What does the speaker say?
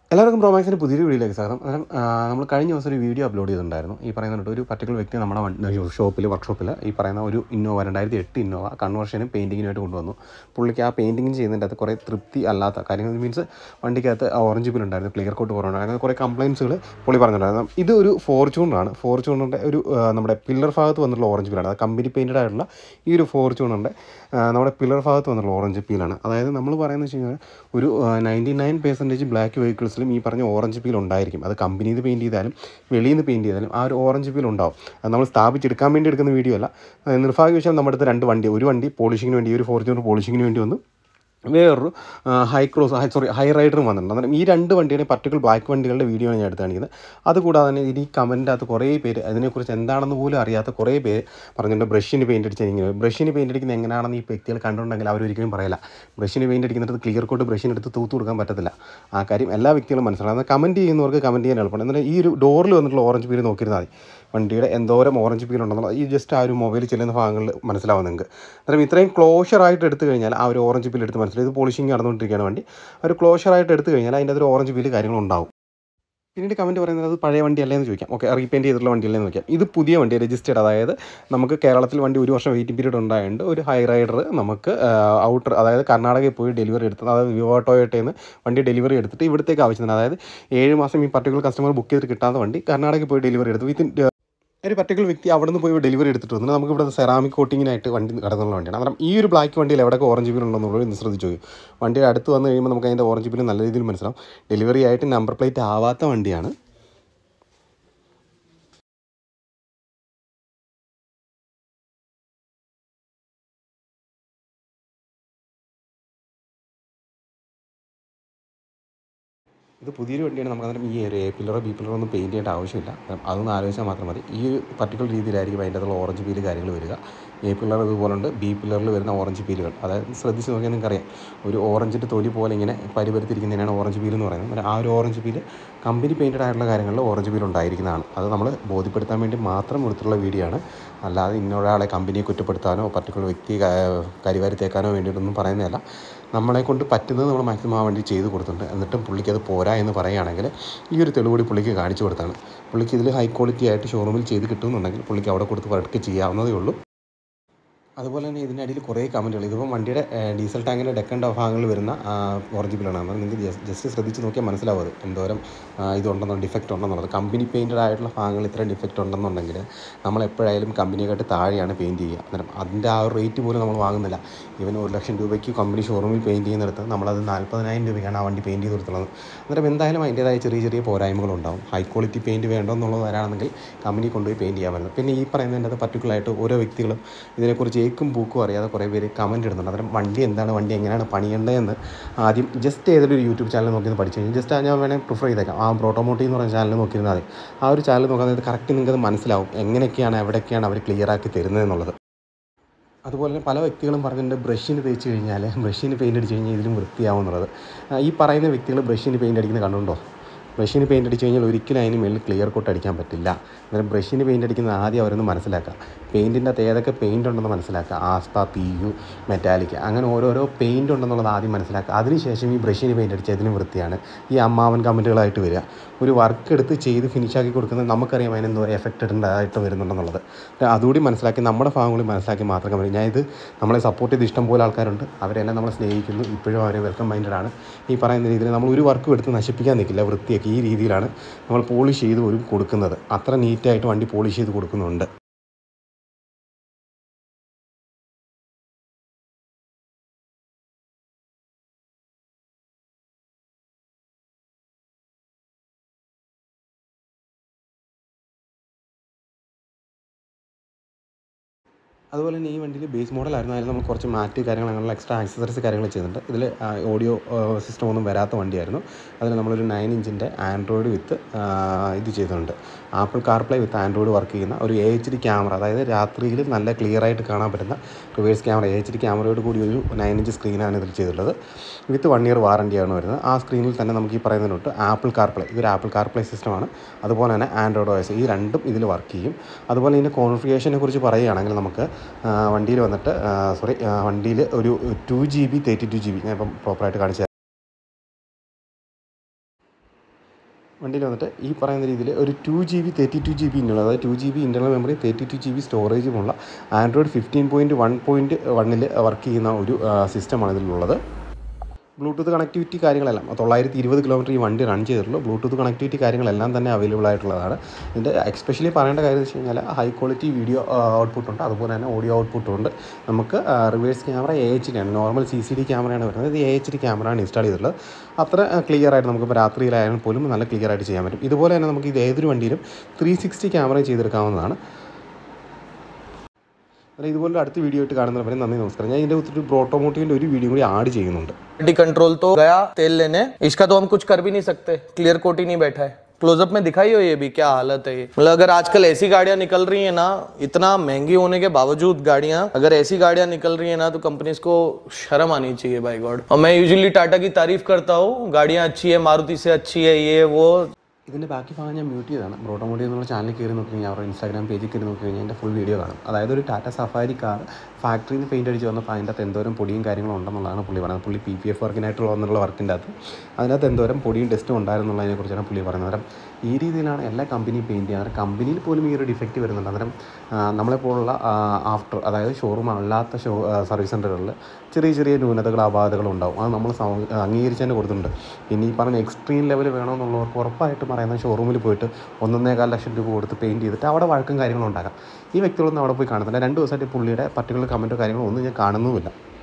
എല്ലാവർക്കും പ്രോമാക്സിൻ്റെ പുതിയൊരു വീഡിയോയിലേക്ക് സ്വാഗതം അന്നേരം നമ്മൾ കഴിഞ്ഞ ദിവസം ഒരു വീഡിയോ അപ്ലോഡ് ചെയ്തിട്ടുണ്ടായിരുന്നു ഈ പറയുന്ന ഒരു പർട്ടിക്കുലർ വ്യക്തി നമ്മുടെ ഷോപ്പിൽ വർക്ക്ഷോപ്പിൽ ഈ പറയുന്ന ഒരു ഇന്നോവ രണ്ടായിരത്തി എട്ട് ഇന്നോവ കൺവേർഷനും പെയിൻറ്റിങ്ങിനായിട്ട് കൊണ്ടുവന്നു പുള്ളിക്ക് ആ പെയിൻറ്റിങ് ചെയ്യുന്നതിൻ്റെ അകത്ത് കുറേ തൃപ്തി അല്ലാത്ത കാര്യങ്ങൾ മീൻസ് വണ്ടിക്കകത്ത് ഓറഞ്ച് ബിൽ ഉണ്ടായിരുന്നു ക്ലിയർ കോട്ട് കുറവുണ്ടായിരുന്നു അങ്ങനെ കുറേ കംപ്ലയിൻസുകൾ പുള്ളി പറഞ്ഞിട്ടുണ്ടായിരുന്നു ഇത് ഒരു ഫോർച്യൂണറാണ് ഫോർച്യൂണറിൻ്റെ ഒരു ആ, നമ്മുടെ പില്ലർ ഭാഗത്ത് വന്നിട്ടുള്ള ഓറഞ്ച് ബില്ലാണ് അത് കമ്പനി പെയിൻറ്റഡ് ആയിട്ടുള്ള ഈ ഒരു ഫോർച്യൂണറിൻ്റെ നമ്മുടെ പില്ലർ ഭാഗത്ത് വന്നിട്ടുള്ള ഓറഞ്ച് പീലാണ് അതായത് നമ്മൾ പറയുന്നത് വെച്ച് കഴിഞ്ഞാൽ ഒരു നയൻറ്റി നയൻ പെർസെൻറ്റേജ് ബ്ലാക്ക് വെഹിക്കിൾസിലും ഈ പറഞ്ഞ ഓറഞ്ച് പീൽ ഉണ്ടായിരിക്കും അത് കമ്പനിയിൽ നിന്ന് പെയിൻറ്റ് ചെയ്താലും വെളിയിൽ നിന്ന് പെയിൻറ്റ് ചെയ്താലും ആ ഒരു ഓറഞ്ച് പീൽ ഉണ്ടാവും അത് നമ്മൾ സ്ഥാപിച്ചെടുക്കാൻ വേണ്ടി എടുക്കുന്ന വീഡിയോ അല്ല ആ, നിർഭാഗ്യവശാൽ നമ്മുടെ അടുത്ത് രണ്ട് വണ്ടി ഒരു വണ്ടി പോളിഷിങ്ങിന് വേണ്ടി ഈ ഒരു ഫോർച്യൂണർ പോളിഷിങ്ങിന് വേണ്ടി വന്നു വേറൊരു ഹൈ ക്രോസ് ഹൈ സോറി ഹൈ റൈഡറും വന്നിട്ടുണ്ട് അന്നേരം ഈ രണ്ട് വണ്ടിയുടെ പർട്ടിക്കുലർ ബ്ലാക്ക് വണ്ടികളുടെ വീഡിയോ ആണ് ഞാൻ എടുത്ത് കാണിക്കുന്നത് അതുകൂടാതെ തന്നെ ഇനി കമൻറ്റിൻ്റെ അകത്ത് കുറേ പേര് അതിനെക്കുറിച്ച് എന്താണെന്ന് പോലും അറിയാത്ത കുറേ പേര് പറഞ്ഞിട്ടുണ്ട് ബ്രഷിന് പെയിൻറ്റ് അടിച്ചാൽ ഇങ്ങനെ ബ്രഷിന് പെയിൻറ്റ് അടിക്കുന്നത് എങ്ങനെയാണെന്ന് ഈ വ്യക്തികൾ കണ്ടിട്ടുണ്ടെങ്കിൽ അവരൊരിക്കലും പറയില്ല ബ്രഷിന് പെയിൻറ്റ് അടിക്കുന്നിടത്ത് ക്ലിയർ കോട്ട് ബ്രഷിന് എടുത്ത് തൂത്ത് കൊടുക്കാൻ പറ്റത്തില്ല ആ കാര്യം എല്ലാ വ്യക്തികളും മനസ്സിലാകും എന്നാൽ കമൻറ്റ് ചെയ്യുന്നവർക്ക് കമൻറ്റ് ചെയ്യാൻ എളുപ്പമാണ് എന്നാൽ ഈ ഒരു ഡോറിൽ വന്നിട്ടുള്ള ഓറഞ്ച് പീര് നോക്കിയിരുന്നാൽ മതി വണ്ടിയുടെ എന്തോരം ഓറഞ്ച് പീൽ ഉണ്ടെന്നുള്ളത് ഈ ജസ്റ്റ് ആ ഒരു മൊബൈൽ ചെല്ലുന്ന ഭാഗങ്ങളിൽ മനസ്സിലാവും നിങ്ങൾക്ക് അന്നേരം ഇത്രയും ക്ലോഷർ ആയിട്ട് എടുത്തു കഴിഞ്ഞാൽ ആ ഒരു ഓറഞ്ച് പീൽ എടുത്ത് മനസ്സിലായി ഇത് പോളിഷിങ് നടന്നുകൊണ്ടിരിക്കുകയാണ് വണ്ടി ആ ഒരു ക്ലോഷർ ആയിട്ട് എടുത്തു കഴിഞ്ഞാൽ അതിൻ്റെ ഒരു ഓറഞ്ച് പീല് കാര്യങ്ങളുണ്ടാവും പിന്നീട് കമൻറ്റ് പറയുന്നത് അത് പഴയ വണ്ടി അല്ലേന്ന് ചോദിക്കാം ഓക്കെ റീപെയിൻറ്റ് ചെയ്തിട്ടുള്ള വണ്ടി അല്ലേന്ന് ചോദിക്കാം ഇത് പുതിയ വണ്ടി രജിസ്റ്റേഡ് അതായത് നമുക്ക് കേരളത്തിൽ വണ്ടി ഒരു വർഷം വെയിറ്റിംഗ് പീരീഡ് ഉണ്ടായതുകൊണ്ട് ഒരു ഹൈ റൈഡർ നമുക്ക് ഔട്ടർ അതായത് കർണാടകയിൽ പോയി ഡെലിവറി എടുത്തത് അതായത് വിവോ ടോയോട്ടയിൽ നിന്ന് വണ്ടി ഡെലിവറി എടുത്തിട്ട് ഇവിടത്തേക്ക് ആവശ്യത്തിന് അതായത് ഏഴ് മാസം ഈ പർട്ടിക്കുലർ കസ്റ്റമർ ബുക്ക് ചെയ്തിട്ട് കിട്ടാത്ത വണ്ടി കർണാടകയിൽ പോയി ഡെലിവറി എടുത്തു വിത്തിൻ ഒരു പർട്ടിക്കുലർ വ്യക്തി അവിടെ നിന്ന് പോയി ഡെലിവറി എടുത്തിട്ട് വന്നു നമുക്ക് ഇവിടെ സെറാമിക് കോട്ടിങ്ങിനായിട്ട് വണ്ടി കടന്നുള്ള വണ്ടിയാണ് അന്നേരം ഈ ഒരു ബ്ലാക്ക് വണ്ടിയിൽ എവിടെയൊക്കെ ഓറഞ്ച് ബിൽ ഉണ്ടെന്നുള്ളത് ഒന്ന് ശ്രദ്ധിച്ചു നോക്കും വണ്ടിയുടെ അടുത്ത് വന്നു കഴിയുമ്പോൾ നമുക്ക് അതിൻ്റെ ഓറഞ്ച് ബിൽ നല്ല രീതിയിൽ മനസ്സിലാവും ഡെലിവറി ആയിട്ട് നമ്പർ പ്ലേറ്റ് ആവാത്ത വണ്ടിയാണ് ഇത് പുതിയൊരു വണ്ടിയാണ് നമുക്ക് അന്നേരം ഈ ഒരു എ പില്ലറോ ബി പില്ലറോ ഒന്നും പെയിൻറ്റ് ചെയ്യേണ്ട ആവശ്യമില്ല അപ്പം അതൊന്ന് ആലോചിച്ചാൽ മാത്രം മതി ഈ ഒരു പർട്ടിക്കുലർ രീതിയിലായിരിക്കും അതിൻ്റെ അകത്തുള്ള ഓറഞ്ച് പീല് കാര്യങ്ങൾ വരിക എ പില്ലർ ഇതുപോലുണ്ട് ബി പില്ലറിൽ വരുന്ന ഓറഞ്ച് പീലുകൾ അതായത് ശ്രദ്ധിച്ച് നോക്കിയാൽ നിങ്ങൾക്കറിയാം ഒരു ഓറഞ്ചിൻ്റെ തൊലി പോലെ ഇങ്ങനെ പരിപരുത്തിരിക്കുന്നതിനാണ് ഓറഞ്ച് പീൽ എന്ന് പറയുന്നത് അന്നേരം ആ ഒരു ഓറഞ്ച് പീല് കമ്പനി പെയിൻറ്റഡ് ആയിട്ടുള്ള കാര്യങ്ങളിൽ ഓറഞ്ച് പീൽ ഉണ്ടായിരിക്കുന്നതാണ് അത് നമ്മൾ ബോധ്യപ്പെടുത്താൻ വേണ്ടി മാത്രം എടുത്തുള്ള വീഡിയോ ആണ് അല്ലാതെ ഇന്നൊരാളെ കമ്പനിയെ കുറ്റപ്പെടുത്താനോ പർട്ടിക്കുലർ വ്യക്തി ക- കരിവാരി തേക്കാനോ വേണ്ടിയിട്ടൊന്നും പറയുന്നതല്ല നമ്മളെ കൊണ്ട് പറ്റുന്നത് നമ്മൾ മാക്സിമം ആ വണ്ടി ചെയ്ത് കൊടുത്തിട്ടുണ്ട് എന്നിട്ടും പുള്ളിക്ക് അത് പോരാ എന്ന് പറയുകയാണെങ്കിൽ ഈ ഒരു തെളിവ് കൂടി പുള്ളിക്ക് കാണിച്ചു കൊടുത്താണ് പുള്ളിക്ക് ഇതിൽ ഹൈ ക്വാളിറ്റി ആയിട്ട് ഷോറൂമിൽ ചെയ്ത് കിട്ടുമെന്നുണ്ടെങ്കിൽ പുള്ളിക്ക് അവിടെ കൊടുത്ത് വർക്ക് ചെയ്യാവുന്നതേ ഉള്ളൂ അതുപോലെ തന്നെ ഇതിൻ്റെ അടിയിൽ കുറേ കമൻറ്റുകൾ ഇതിപ്പം വണ്ടിയുടെ ഏഹ്, ഡീസൽ ടാങ്കിൻ്റെ ഡെക്കൻ്റെ ഭാഗങ്ങളിൽ വരുന്ന ആ, ഓറഞ്ച് ബില്ലാണ് അപ്പോൾ നിങ്ങൾക്ക് ജസ്റ്റ് ജസ്റ്റ് ശ്രദ്ധിച്ച് നോക്കിയാൽ മനസ്സിലാവും അത് എന്തോരം ആ, ഇതുണ്ടെന്നോ ഡിഫക്റ്റ് ഉണ്ടെന്നുള്ളത് കമ്പനി പെയിൻറ്റഡ് ആയിട്ടുള്ള ഭാഗങ്ങളിൽ ഇത്രയും ഡിഫക്റ്റ് ഉണ്ടെന്നുണ്ടെങ്കിൽ നമ്മൾ എപ്പോഴായാലും കമ്പനിയെക്കാട്ട് താഴെയാണ് പെയിൻറ്റ് ചെയ്യുക അന്നേരം അതിൻ്റെ ആ ഒരു റേറ്റ് പോലും നമ്മൾ വാങ്ങുന്നില്ല ഇവൻ ഒരു ലക്ഷം രൂപയ്ക്ക് കമ്പനി ഷോറൂമിൽ പെയിൻറ്റ് ചെയ്യുന്നിടത്ത് നമ്മളത് നാൽപ്പതിനായിരം രൂപയ്ക്കാണ് ആ വണ്ടി പെയിൻറ്റ് ചെയ്ത് കൊടുത്തുള്ളത് അന്നേരം എന്തായാലും അതിൻ്റേതായ ചെറിയ ചെറിയ പോരായ്മകളുണ്ടാവും ഹൈ ക്വാളിറ്റി പെയിൻറ്റ് വേണമെന്നുള്ളത് വരാണെങ്കിൽ കമ്പനി കൊണ്ടുപോയി പെയിൻറ്റ് ചെയ്യാൻ പറ്റുന്നത് പിന്നെ ഈ പറയുന്നതിൻ്റെ അത് പർട്ടിക്കുലറായിട്ട് ഓരോ വ്യക്തികളും ഇതിനെക്കുറിച്ച് ഏക്കും പൂക്കും അറിയാതെ കുറേ പേര് കമൻറ്റ് ഇടുന്നുണ്ട് അന്നേരം വണ്ടി എന്താണ് വണ്ടി എങ്ങനെയാണ് പണിയേണ്ടതെന്ന് ആദ്യം ജസ്റ്റ് ഏതൊരു യൂട്യൂബ് ചാനൽ നോക്കി ഒന്ന് പഠിച്ചു കഴിഞ്ഞാൽ ജസ്റ്റ് ഞാൻ വേണേൽ പ്രിഫർ ചെയ്തേക്കാം ആ ബ്രോട്ടോമോട്ടീവ് എന്ന് പറഞ്ഞ ചാനൽ നോക്കിയിരുന്നാൽ മതി ആ ഒരു ചാനൽ നോക്കാൻ കറക്റ്റ് നിങ്ങൾക്ക് അത് മനസ്സിലാവും എങ്ങനെയൊക്കെയാണ് എവിടെയൊക്കെയാണ് അവർ ക്ലിയർ ആക്കി തരുന്നത് എന്നുള്ളത് അതുപോലെ തന്നെ പല വ്യക്തികളും പറഞ്ഞിട്ടുണ്ട് ബ്രഷിന് തേച്ച് കഴിഞ്ഞാൽ ബ്രഷിന് പെയിൻറ്റ് അടിച്ച് കഴിഞ്ഞാൽ ഇതിലും വൃത്തിയാവും എന്നുള്ളത് ആ, ഈ പറയുന്ന വ്യക്തികൾ ബ്രഷിന് പെയിൻറ്റ് അടിക്കുന്നത് കണ്ടുണ്ടോ ബ്രഷിന് പെയിൻറ്റ് അടിച്ച് കഴിഞ്ഞാൽ ഒരിക്കലും അതിന് മേളിൽ ക്ലിയർ കോട്ട് അടിക്കാൻ പറ്റില്ല അന്നേരം ബ്രഷിന് പെയിൻറ്റ് അടിക്കുന്നത് ആദ്യം അവരൊന്ന് മനസ്സിലാക്കുക പെയിൻറ്റിൻ്റെ അകത്ത് ഏതൊക്കെ പെയിൻറ്റ് ഉണ്ടെന്ന് മനസ്സിലാക്കുക ആസ്പ പി യു മെറ്റാലിക് അങ്ങനെ ഓരോരോ പെയിൻറ്റ് ഉണ്ടെന്നുള്ളത് ആദ്യം മനസ്സിലാക്കുക അതിനുശേഷം ഈ ബ്രഷിന് പെയിൻറ്റ് അടിച്ച് അതിനും വൃത്തിയാണ് ഈ അമ്മാവൻ കമൻറ്റുകളായിട്ട് വരിക ഒരു വർക്ക് എടുത്ത് ചെയ്ത് ഫിനിഷാക്കി കൊടുക്കുന്നത് നമുക്കറിയാം അതിനെന്തോ എഫക്റ്റ് ഇടേണ്ടതായിട്ട് വരുന്നുണ്ടെന്നുള്ളത് അതുകൂടി മനസ്സിലാക്കി നമ്മുടെ ഭാഗം കൂടി മനസ്സിലാക്കി മാത്രം മതി ഞാൻ ഇത് നമ്മളെ സപ്പോർട്ട് ചെയ്ത് ഇഷ്ടം പോലെ ആൾക്കാരുണ്ട് അവരെല്ലാം നമ്മളെ സ്നേഹിക്കുന്നു ഇപ്പോഴും അവരെ വെൽക്കം മൈൻഡഡ് ആണ് ഈ പറയുന്ന രീതിയിൽ നമ്മൾ ഒരു വർക്ക് എടുത്ത് നശിപ്പിക്കാൻ നിൽക്കില്ല വൃത്തിയാക്കി ഈ രീതിയിലാണ് നമ്മൾ പോളിഷ് ചെയ്ത് ഒരു കൊടുക്കുന്നത് അത്ര നീറ്റായിട്ട് വണ്ടി പോളിഷ് ചെയ്ത് കൊടുക്കുന്നുണ്ട് അതുപോലെ തന്നെ ഈ വണ്ടിയിൽ ബേസ് മോഡലായിരുന്നു അതിൽ നമ്മൾ കുറച്ച് മാറ്റ് കാര്യങ്ങൾ അങ്ങനെയുള്ള എക്സ്ട്രാ ആക്സസറീസ് കാര്യങ്ങൾ ചെയ്യുന്നുണ്ട് ഇതിൽ ഓഡിയോ സിസ്റ്റം ഒന്നും വരാത്ത വണ്ടിയായിരുന്നു അതിൽ നമ്മളൊരു നയൻ ഇഞ്ചിൻ്റെ ആൻഡ്രോയിഡ് വിത്ത് ഇത് ചെയ്തിട്ടുണ്ട് Apple CarPlay with Android work ചെയ്യുന്ന ഒരു എ എച്ച് ഡി ക്യാമറ അതായത് രാത്രിയിൽ നല്ല ക്ലിയർ ആയിട്ട് കാണാൻ പറ്റുന്ന reverse camera A H D ക്യാമറയോട് കൂടി ഒരു നയൻ ഇഞ്ച് സ്ക്രീനാണ് ഇതിൽ ചെയ്തിട്ടുള്ളത് വിത്ത് വൺ ഇയർ വാറണ്ടിയാണ് വരുന്നത് ആ സ്ക്രീനിൽ തന്നെ നമുക്ക് ഈ പറയുന്നതിനോട്ട് ആപ്പിൾ കാർപ്ലേ ഇതൊരു ആപ്പിൾ കാർപ്ലേ സിസ്റ്റമാണ് അതുപോലെ തന്നെ ആൻഡ്രോയിഡ് ഓയസ് ഈ രണ്ടും ഇതിൽ വർക്ക് ചെയ്യും അതുപോലെ ഇതിൻ്റെ കോൺഫിഗറേഷനെ കുറിച്ച് പറയുകയാണെങ്കിൽ നമുക്ക് വണ്ടിയിൽ വന്നിട്ട് സോറി വണ്ടിയിൽ ഒരു two G B thirty two G B ഞാൻ ഇപ്പം പ്രോപ്പറായിട്ട് കാണിച്ചു തരാം വണ്ടിയിൽ വന്നിട്ട് ഈ പറയുന്ന രീതിയിൽ ഒരു two G B thirty two G B ഇന്നുള്ള അതായത് two G B internal memory thirty two G B സ്റ്റോറേജുമുള്ള Android fifteen point one point വണ്ണിൽ വർക്ക് ചെയ്യുന്ന ഒരു സിസ്റ്റമാണ് ഇതിലുള്ളത് ബ്ലൂടൂത്ത് കണക്ടിവിറ്റി കാര്യങ്ങളെല്ലാം തൊള്ളായിരത്തി ഇരുപത് കിലോമീറ്റർ ഈ വണ്ടി റൺ ചെയ്തിട്ടുള്ളൂ ബ്ലൂടൂത്ത് കണക്ടിവിറ്റി കാര്യങ്ങളെല്ലാം തന്നെ അവൈലബിൾ ആയിട്ടുള്ളതാണ് ഇതിൻ്റെ എക്സ്പെഷ്യലി പറയേണ്ട കാര്യം എന്ന് വെച്ച് കഴിഞ്ഞാൽ ഹൈ ക്വാളിറ്റി വീഡിയോ ഔട്ട്പുട്ട് ഉണ്ട് അതുപോലെ തന്നെ ഓഡിയോ ഔട്ട്പുട്ട് ഉണ്ട് നമുക്ക് reverse camera A H D ആണ് നോർമൽ സി സി ഡി ക്യാമറയാണ് വരുന്നത് ഇത് എ എച്ച് ഡി ക്യാമറയാണ് ഇൻസ്റ്റാൾ ചെയ്തിട്ടുള്ളത് അത്ര ക്ലിയർ ആയിട്ട് നമുക്കിപ്പോൾ രാത്രിയിലായാലും പോലും നല്ല ക്ലിയർ ആയിട്ട് ചെയ്യാൻ പറ്റും ഇതുപോലെ തന്നെ നമുക്ക് ഇത് ഏതൊരു വണ്ടിയിലും ത്രീ സിക്സ്റ്റി ക്യാമറ ചെയ്തെടുക്കാവുന്നതാണ് അല്ല ഇതുപോലെ അടുത്ത വീഡിയോ ആയിട്ട് കാണുന്നവരെ നന്ദി നമസ്കാരം ഞാൻ ഇതിൻ്റെ ഒത്തിരി ഓട്ടോമോട്ടീവിൻ്റെ ഒരു വീഡിയോ കൂടി ആഡ് ചെയ്യുന്നുണ്ട് क्वालिटी कंट्रोल तो गया तेल लेने इसका तो हम कुछ कर भी नहीं सकते क्लियर कोट ही नहीं बैठा है क्लोजअप में दिखाई हो ये भी क्या हालत है ये मतलब अगर आजकल ऐसी गाड़ियां निकल रही है ना इतना महंगी होने के बावजूद गाड़ियां अगर ऐसी गाड़ियां निकल रही है ना तो कंपनीज को शर्म आनी चाहिए बाई गॉड और मैं यूजुअली टाटा की तारीफ करता हूँ गाड़ियां अच्छी है मारुति से अच्छी है ये वो ഇതിൻ്റെ ബാക്കി ഭാഗം ഞാൻ മ്യൂട്ട് ചെയ്തതാണ് ബ്രോട്ടോമോട്ടീവ് എന്നുള്ള ചാനലിൽ കയറി നോക്കി കഴിഞ്ഞാൽ അവരുടെ ഇൻസ്റ്റാഗ്രാം പേജിൽ കയറി നോക്കി കഴിഞ്ഞാൽ എൻ്റെ ഫുൾ വീഡിയോ കാണും അതായത് ഒരു ടാറ്റ സഫാരി കാർ ഫാക്ടറിയിൽ നിന്ന് പെയിൻറ്റ് അടിച്ച് വന്നപ്പോൾ അതിൻ്റെ അകത്ത് എന്തോരം പൊടിയും കാര്യങ്ങളും ഉണ്ടെന്നുള്ളതാണ് പുള്ളി പറയുന്നത് പുള്ളി പി പി എഫ് വർക്കിനായിട്ടുള്ള വന്നുള്ള വർക്കിൻ്റെ അകത്ത് അതിനകത്ത് എന്തോരം പൊടിയും ടെസ്റ്റും ഉണ്ടായിരുന്നുള്ളതിനെക്കുറിച്ചാണ് പുള്ളി പറയുന്നത് അന്നേരം ഈ രീതിയിലാണ് എല്ലാ കമ്പനിയും പെയിൻറ്റ് ചെയ്യുന്നത് അന്നേരം കമ്പനിയിൽ പോലും ഈ ഒരു ഡിഫക്റ്റ് വരുന്നുണ്ട് അന്നേരം ആ, നമ്മളെപ്പോലുള്ള ആഫ്റ്റർ അതായത് ഷോറൂം അല്ലാത്ത ഷോ സർവീസ് സെൻ്ററുകളിൽ ചെറിയ ചെറിയ ന്യൂനതകൾ അപാകതകൾ ഉണ്ടാവും അത് നമ്മൾ സമ- അംഗീകരിച്ച് തന്നെ കൊടുത്തിട്ടുണ്ട് ഇനി ഈ പറഞ്ഞ എക്സ്ട്രീം ലെവൽ വേണമെന്നുള്ളവർക്ക് ഉറപ്പായിട്ടും പറയുന്നത് ഷോറൂമിൽ പോയിട്ട് ഒന്നൊന്നേകാൽ ലക്ഷം രൂപ കൊടുത്ത് പെയിൻറ്റ് ചെയ്തിട്ട് അവിടെ വഴക്കും കാര്യങ്ങളും ഉണ്ടാക്കാം ഈ വ്യക്തികളൊന്നും അവിടെ പോയി കാണുന്നില്ല രണ്ട് ദിവസമായിട്ട് പുള്ളിയുടെ പർട്ടിക്കുലർ കമൻറ്റോ കാര്യങ്ങളോ ഒന്നും ഞാൻ കാണുന്നുമില്ല